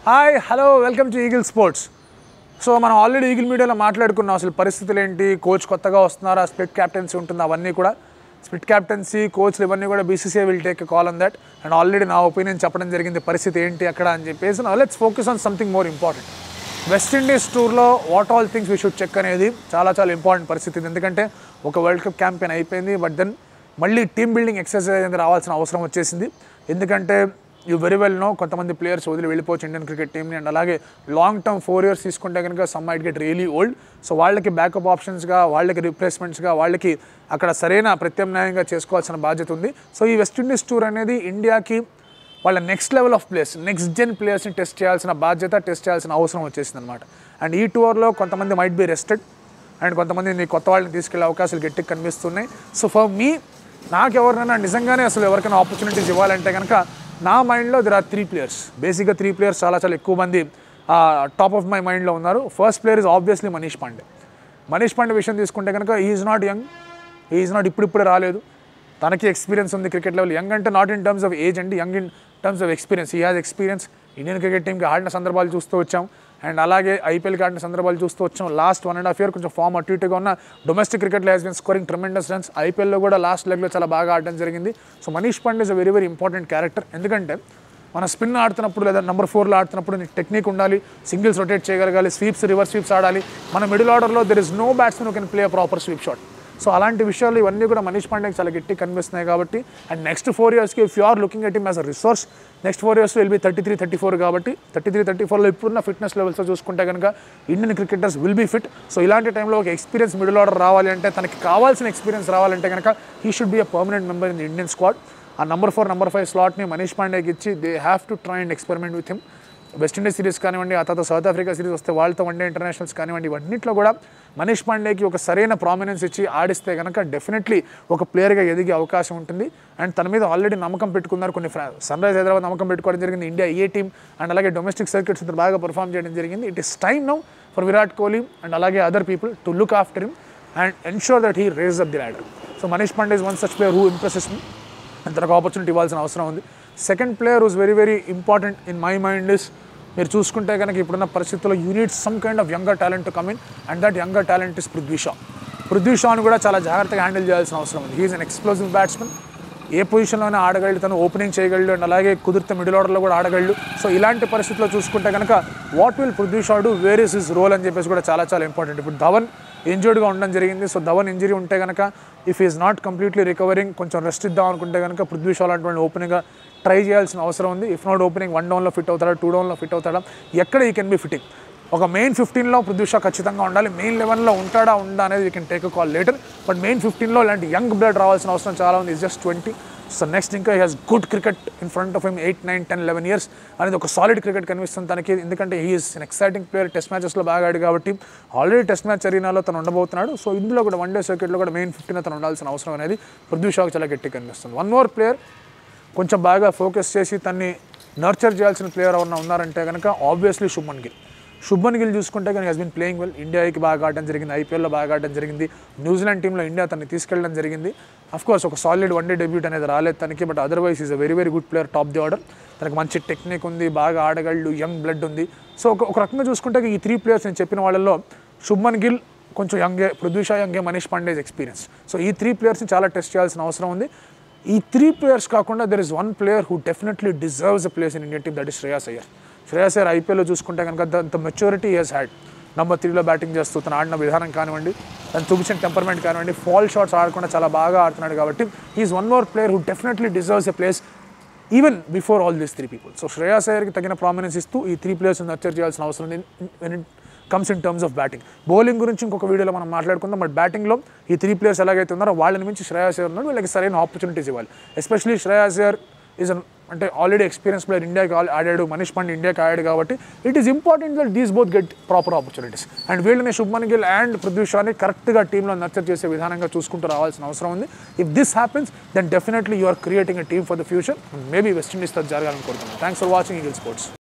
Hi hello welcome to Eagle Sports so మనం already Eagle మీడియాలో మాట్లాడుకున్నాం అసలు పరిస్థితులు ఏంటి కోచ్ కొత్తగా వస్తున్నారా స్ప్లిట్ క్యాప్టెన్సీ ఉంటుంది అవన్నీ కూడా స్ప్లిట్ క్యాప్టెన్సీ కోచ్లు ఇవన్నీ కూడా BCCI will take call on that and already నా ఒపీనియన్ చెప్పడం జరిగింది పరిస్థితి ఏంటి అక్కడ అని చెప్పేసి let's focus on something more important West Indies టూర్లో what all things we should check అనేది చాలా చాలా ఇంపార్టెంట్ పరిస్థితి ఇది. ఎందుకంటే ఒక వరల్డ్ కప్ క్యాంపెయిన్ అయిపోయింది బట్ దెన్ మళ్ళీ టీమ్ బిల్డింగ్ ఎక్సర్సైజ్ అనేది రావాల్సిన అవసరం వచ్చేసింది ఎందుకంటే యూ వెరీ వెల్ నో కొంతమంది ప్లేయర్స్ వదిలి వెళ్ళిపోవచ్చు ఇండియన్ క్రికెట్ టీమ్ని అండ్ అలాగే లాంగ్ టర్మ్ ఫోర్ ఇయర్స్ తీసుకుంటే కనుక some might get really old so వాళ్ళకి బ్యాకప్ ఆప్షన్స్గా వాళ్ళకి రిప్లేస్మెంట్స్గా వాళ్ళకి అక్కడ సరైన ప్రత్యామ్నాయంగా చేసుకోవాల్సిన బాధ్యత ఉంది సో ఈ వెస్టిండీస్ టూర్ అనేది ఇండియాకి వాళ్ళ next level of players next gen ప్లేయర్స్ని టెస్ట్ చేయాల్సిన బాధ్యత టెస్ట్ చేయాల్సిన అవసరం వచ్చేసింది అనమాట అండ్ ఈ టూర్లో కొంతమంది మైట్ బి రెస్టెడ్ అండ్ కొంతమంది నీ కొత్త వాళ్ళని తీసుకెళ్లే అవకాశాలు గట్టిగా కనిపిస్తున్నాయి సో ఫర్ మీ నాకు ఎవరినైనా నిజంగానే అసలు ఎవరికైనా ఆపర్చునిటీస్ ఇవ్వాలంటే కనుక నా మైండ్లో దిర్ ఆర్ త్రీ ప్లేయర్స్ బేసిక్గా త్రీ ప్లేయర్స్ చాలా చాలా ఎక్కువ మంది టాప్ ఆఫ్ మై మైండ్లో ఉన్నారు first player is obviously Manish Pandey Manish Pandey విషయం తీసుకుంటే కనుక is not young is not ఇప్పుడిప్పుడే రాలేదు తనకి ఎక్స్పీరియన్స్ ఉంది క్రికెట్ లెవెల్ యంగ్ అంటే not in terms of age అండి young in terms of experience he has experience Indian cricket టీమ్కి ఆడిన సందర్భాలు చూస్తూ వచ్చాం అండ్ అలాగే ఐపీఎల్కి ఆడిన సందర్భాలు చూస్తూ వచ్చాం last one and half year కొంచెం ఫామ్ అటు ఇటుగా ఉన్న డొమెస్టిక్ క్రికెట్లో has been scoring tremendous runs ఐపీఎల్లో కూడా లాస్ట్ లెగ్లో చాలా బాగా ఆడడం జరిగింది so Manish Pandey is a very very important character ఎందుకంటే మన స్పిన్ ఆడుతున్నప్పుడు లేదా నెంబర్ ఫోర్లో ఆడుతున్నప్పుడు నీకు టెక్నిక్ ఉండాలి సింగిల్స్ రొటేట్ చేయగలగాలి స్వీప్స్ రివర్స్ స్వీప్స్ ఆడాలి మన మిడిల్ ఆర్డర్లో there is no batsmen can play proper sweep shot so అలాంటి విషయాలు ఇవన్నీ కూడా మనీష్ పాండేకి చాలా గట్టి కనిపిస్తున్నాయి కాబట్టి అండ్ నెక్స్ట్ ఫోర్ ఇయర్స్కి if you are looking at him as a resource next four years will be thirty three thirty four కాబట్టి థర్టీ త్రీ థర్టీ ఫోర్లో ఇప్పుడున్న ఫిట్నెస్ లెవెల్స్ చూసుకుంటే కనుక Indian cricketers will be fit so ఇలాంటి టైంలో ఒక experience middle order రావాలి అంటే తనకి కావాల్సిన ఎక్స్పీరియన్స్ రావాలంటే కనుక he should be a permanent member in the Indian squad ఆ నెంబర్ ఫోర్ నెంబర్ ఫైవ్ స్లాట్ని మనీష్ పాండేకి ఇచ్చి they have to try and experiment with him West Indies series కానివ్వండి ఆ తర్వాత సౌత్ ఆఫ్రికా సిరీస్ వస్తే వాళ్ళతో వన్డే ఇంటర్నేషనల్స్ కానివ్వండి ఇవన్నింటిలో కూడా మనీష్ పాండేకి ఒక సరైన ప్రామినెన్స్ ఇచ్చి ఆడిస్తే కనుక డెఫినెట్లీ ఒక ప్లేయర్గా ఎదిగే అవకాశం ఉంటుంది అండ్ తన మీద ఆల్రెడీ నమ్మకం పెట్టుకున్నారు కొన్ని సన్ రైజ్ హైదరాబాద్ నమ్మకం పెట్టుకోవడం జరిగింది ఇండియా ఏ టీమ్ అండ్ అలాగే డొమెస్టిక్ సర్క్యూట్స్ ఇంత బాగా పర్ఫామ్ చేయడం జరిగింది it is time now for Virat Kohli and అలాగే other people to look after him and ensure that he raise up the ladder so Manish Pandey is one such player who impresses me and తనకు opportunity ఇవ్వాల్సిన అవసరం ఉంది second player was very very important in my mind is మీరు చూసుకుంటే కనుక ఇప్పుడున్న పరిస్థితుల్లో unit some kind of younger talent to come in and that younger talent is Prithvi Shaw Prithvi షాను కూడా చాలా జాగ్రత్తగా హ్యాండిల్ చేయాల్సిన అవసరం ఉంది హీఈస్ అన్ ఎక్స్ప్లోజివ్ బ్యాట్స్మెన్ ఏ పొజిషన్లోనే ఆడగలడు తను ఓపెనింగ్ చేయగలడు అండ్ అలాగే కుదిరితే మిడిల్ ఆర్డర్లో కూడా ఆడగలడు సో ఇలాంటి పరిస్థితుల్లో చూసుకుంటే కనుక what will Prithvi Shaw do where is his role అని చెప్పేసి కూడా చాలా చాలా ఇంపార్టెంట్ ఇప్పుడు ధవన్ ఇంజర్డ్గా ఉండడం జరిగింది సో ధవన్ ఇంజరీ ఉంటే కనుక if is not completely recovering కొంచెం రెస్ట్ ఇద్దాం అనుకుంటే కనుక పృథ్వీ షా లాంటి ఓపెనింగ్గా ట్రై చేయాల్సిన అవసరం ఉంది ఇఫ్ నాట్ ఓపెనింగ్ వన్ డౌన్లో ఫిట్ అవుతాడా టూ డౌన్లో ఫిట్ అవుతాడా ఎక్కడ ఈ కెన్ బి ఫిట్టింగ్ ఒక మెయిన్ ఫిఫ్టీన్లో పృథ్వీ షా ఖచ్చితంగా ఉండాలి మెయిన్ లెవెన్లో ఉంటాడా ఉండా అనేది we can take call later but main ఫిఫ్టీన్లో ఇలాంటి యంగ్ బ్లడ్ రావాల్సిన అవసరం చాలా ఉంది is just twenty so next ఇంకా has good cricket in front of him eight nine ten eleven years అనేది ఒక సాలిడ్ క్రికెట్ కనిపిస్తుంది తనకి ఎందుకంటే he's an exciting player test మ్యాచెస్లో బాగా ఆడు కాబట్టి ఆల్రెడీ టెస్ట్ మ్యాచ్ అరీనాలో తను ఉండబోతున్నాడు సో ఇందులో కూడా వన్ డే సర్క్యూట్లో కూడా మెయిన్ ఫిఫ్టీన్ తను ఉండాల్సిన అవసరం అనేది పృథ్వీ షాకు చాలా గట్టి కనిపిస్తుంది వన్ మోర్ ప్లేయర్ కొంచెం బాగా ఫోకస్ చేసి తన్ని నర్చర్ చేయాల్సిన ప్లేయర్ ఎవరన్నా ఉన్నారంటే కనుక ఆబ్వియస్లీ శుభన్ గిల్ శుభన్ గిల్ చూసుకుంటే కనుక హెస్ బిన్ ప్లేయింగ్ వెల్ ఇండియాకి బాగా ఆడడం జరిగింది ఐపీఎల్లో బాగా ఆడడం జరిగింది న్యూజిలాండ్ టీంలో ఇండియా తనని తీసుకెళ్ళడం జరిగింది అఫ్ కోర్స్ ఒక సాలిడ్ వన్ డే డెబ్యూట్ అనేది రాలేదు తనకి but otherwise is a very very good player top the order తనకి మంచి టెక్నిక్ ఉంది బాగా ఆడగళ్ళు యంగ్ బ్లడ్ ఉంది సో ఒక ఒక రకంగా చూసుకుంటే ఈ త్రీ ప్లేయర్స్ నేను చెప్పిన వాళ్ళల్లో శుభన్ గిల్ కొంచెం యంగే పృథ్వీ షా యంగే మనీష్ పాండేజ్ ఎక్స్పీరియన్స్ సో ఈ త్రీ ప్లేయర్స్ని చాలా టెస్ట్ చేయాల్సిన అవసరం ఉంది ఈ త్రీ ప్లేయర్స్ కాకుండా there is one player who definitely deserves a place in Indian team that is Shreyas Iyer Shreyas Iyer ఐపీఎల్లో చూసుకుంటే కనుక the maturity he's had number త్రీలో బ్యాటింగ్ చేస్తూ తను ఆడిన విధానం కానివ్వండి తను చూపించిన టెంపర్మెంట్ కానివ్వండి ఫాల్ షాట్స్ ఆడకుండా చాలా బాగా ఆడుతున్నాడు కాబట్టి is one more player who definitely deserves a place even before all these three people so Shreyas అయ్యర్కి తగిన ప్రామినెన్స్ ఇస్తూ ఈ త్రీ ప్లేయర్స్ నర్చర్ చేయాల్సిన అవసరం ఉంది comes in terms of batting bowling గురించి ఇంకొక వీడియోలో మనం మాట్లాడుకుందాం బట్ బ్యాటింగ్లో ఈ త్రీ ప్లేయర్స్ ఎలాగైతే ఉన్నారో వాళ్ళని మించి శ్రేయాస్ అయ్యర్ ఉన్నాడు వీళ్ళకి సరైన ఆపర్చునిటీస్ ఇవ్వాలి ఎస్పెషలీ శ్రేయాస్ అయ్యర్ ఈజ్ అంటే ఆల్రెడీ ఎక్స్పీరియన్స్ ప్లేయర్ ఇండియాకి ఆల్- ఆడాడు మనీష్ పాండే ఇండియాకి ఆడాడు కాబట్టి it is important that these both get proper opportunities and వీళ్ళని శుభ్మన్ గిల్ అండ్ పృథ్వీ షాని కరెక్ట్గా టీంలో నర్చర్ చేసే విధానంగా చూసుకుంటూ రావాల్సిన అవసరం ఉంది if this happens then definitely you are creating a team for the future maybe వెస్టిండీస్తో జరగాలని కోరుతున్నాను thanks for watching Eagle sports